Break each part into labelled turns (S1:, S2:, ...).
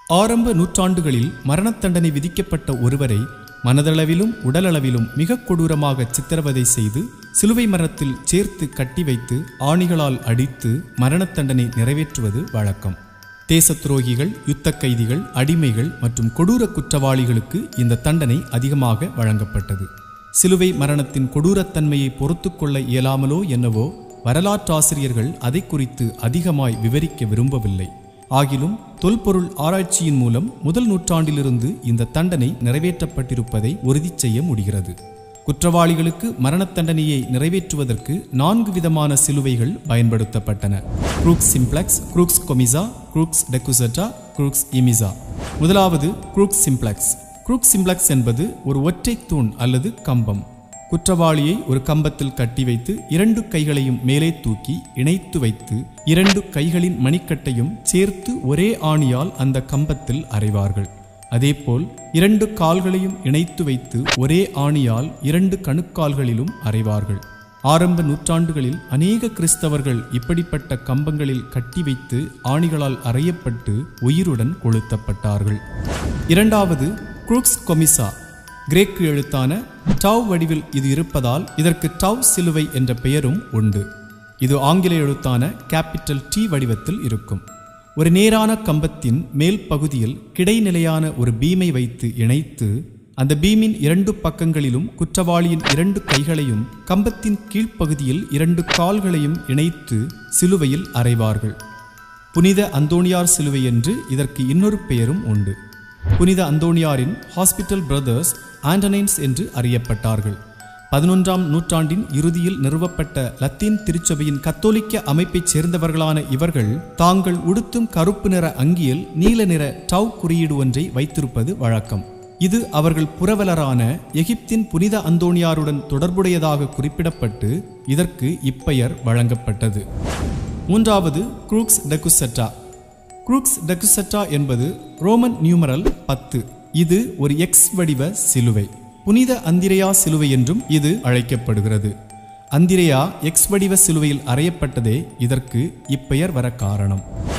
S1: ஆரம்ப நூற்றாண்டுகளில் மரணத் தண்டனை விதிக்கப்பட்ட ஒருவரை மனதளவிலும் உடலளவிலும் மிக கொடூரமாக சித்திரவதை செய்து சிலுவை மரத்தில் சேர்த்து கட்டி வைத்து ஆணிகளால் அடித்து மரணத் தண்டனை நிறைவேற்றுவது வழக்கம் தேசத் துரோகிகள் யுத்தக் கைதிகள் அடிமைகள் மற்றும் கொடூர குற்றவாளிகளுக்கு இந்த தண்டனை அதிகமாக வழங்கப்பட்டது சிலுவை மரணத்தின் கொடூரத்தன்மையை பொறுத்துக்கொள்ள இயலாமலோ என்னவோ வரலாற்றாசிரியர்கள் அதை குறித்து அதிகமாய் விவரிக்க விரும்பவில்லை ஆகிலும் தொல்பொருள் ஆராய்ச்சியின் மூலம் முதல் நூற்றாண்டிலிருந்து இந்த தண்டனை நிறைவேற்றப்பட்டிருப்பதை உறுதி செய்ய முடிகிறது குற்றவாளிகளுக்கு மரணத் தண்டனையை நிறைவேற்றுவதற்கு நான்கு விதமான சிலுவைகள் பயன்படுத்தப்பட்டன crux simplex crux commissa crux decussata crux immissa முதலாவது குரூக்ஸ் சிம்ப்ளெக்ஸ் குரூக்ஸ் சிம்ப்ளெக்ஸ் என்பது ஒரு ஒற்றை தூண் அல்லது கம்பம் குற்றவாளியை ஒரு கம்பத்தில் கட்டி வைத்து இரண்டு கைகளையும் மேலே தூக்கி இணைத்து வைத்து இரண்டு கைகளின் மணிக்கட்டையும் சேர்த்து ஒரே ஆணியால் அந்த கம்பத்தில் அறைவார்கள் அதேபோல் இரண்டு கால்களையும் இணைத்து வைத்து ஒரே ஆணியால் இரண்டு கணுக்கால்களிலும் அறைவார்கள் ஆரம்ப நூற்றாண்டுகளில் அநேக கிறிஸ்தவர்கள் இப்படிப்பட்ட கம்பங்களில் கட்டி வைத்து ஆணிகளால் அறையப்பட்டு உயிருடன் கொளுத்தப்பட்டார்கள் இரண்டாவது குரூக்ஸ் கொமிசா கிரேக்கு எழுத்தான டவ் வடிவில் இது இருப்பதால் இதற்கு டவ் சிலுவை என்ற பெயரும் உண்டு இது ஆங்கில எழுத்தான கேபிட்டல் டி வடிவத்தில் இருக்கும் ஒரு நேரான கம்பத்தின் மேல் பகுதியில் கிடைநிலையான ஒரு பீமை வைத்து இணைத்து அந்த பீமின் இரண்டு பக்கங்களிலும் குற்றவாளியின் இரண்டு கைகளையும் கம்பத்தின் கீழ்ப்பகுதியில் இரண்டு கால்களையும் இணைத்து சிலுவையில் அறைவார்கள் புனித அந்தோணியார் சிலுவை என்று இதற்கு இன்னொரு பெயரும் உண்டு புனித அந்தோணியாரின் ஹாஸ்பிட்டல் பிரதர்ஸ் ஆண்டனைன்ஸ் என்று அறியப்பட்டார்கள் பதினொன்றாம் நூற்றாண்டின் இறுதியில் நிறுவப்பட்ட லத்தீன் திருச்சபையின் கத்தோலிக்க அமைப்பைச் சேர்ந்தவர்களான இவர்கள் தாங்கள் உடுத்தும் கருப்பு நிற அங்கியில் நீல நிற டவ் குறியீடு ஒன்றை வைத்திருப்பது வழக்கம் இது அவர்கள் புரவலரான எகிப்தின் புனித அந்தோணியாருடன் தொடர்புடையதாக குறிப்பிடப்பட்டு இதற்கு இப்பெயர் வழங்கப்பட்டது மூன்றாவது குரூக்ஸ் டெகுசெட்டா குரூக்ஸ் டெகுசெட்டா என்பது ரோமன் நியூமரல் பத்து இது ஒரு எக்ஸ் வடிவ சிலுவை புனித அந்திரையா சிலுவை என்றும் இது அழைக்கப்படுகிறது அந்திரையா எக்ஸ் வடிவ சிலுவையில் அறையப்பட்டதே இதற்கு இப்பெயர் வர காரணம்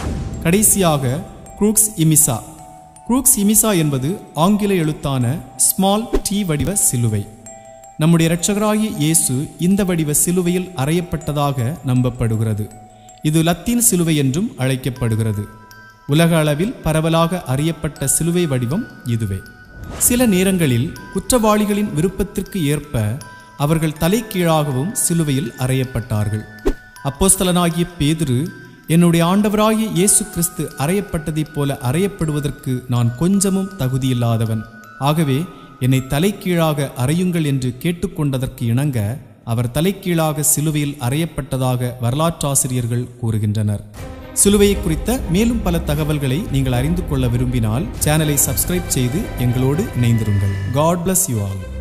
S1: கடைசியாக குரூக்ஸ் இமிசா குரூக்ஸ் இமிசா என்பது ஆங்கில எழுத்தான ஸ்மால் டி வடிவ சிலுவை நம்முடைய இரட்சகராகிய இயேசு இந்த வடிவ சிலுவையில் அறையப்பட்டதாக நம்பப்படுகிறது இது லத்தீன் சிலுவை என்றும் அழைக்கப்படுகிறது உலக அளவில் பரவலாக அறியப்பட்ட சிலுவை வடிவம் இதுவே சில நேரங்களில் குற்றவாளிகளின் விருப்பத்திற்கு ஏற்ப அவர்கள் தலைகீழாகவும் சிலுவையில் அறையப்பட்டார்கள் அப்போஸ்தலனாகிய பேதுரு என்னுடைய ஆண்டவராகிய இயேசு கிறிஸ்து அறையப்பட்டதைப் போல அறையப்படுவதற்கு நான் கொஞ்சமும் தகுதியில்லாதவன் ஆகவே என்னை தலைகீழாக அறையுங்கள் என்று கேட்டுக்கொண்டதற்கு இணங்க அவர் தலைகீழாக சிலுவையில் அறையப்பட்டதாக வரலாற்றாசிரியர்கள் கூறுகின்றனர் சிலுவையை குறித்த மேலும் பல தகவல்களை நீங்கள் அறிந்து கொள்ள விரும்பினால் சேனலை சப்ஸ்கிரைப் செய்து எங்களோடு இணைந்திருங்கள் காட் bless யூ ஆல்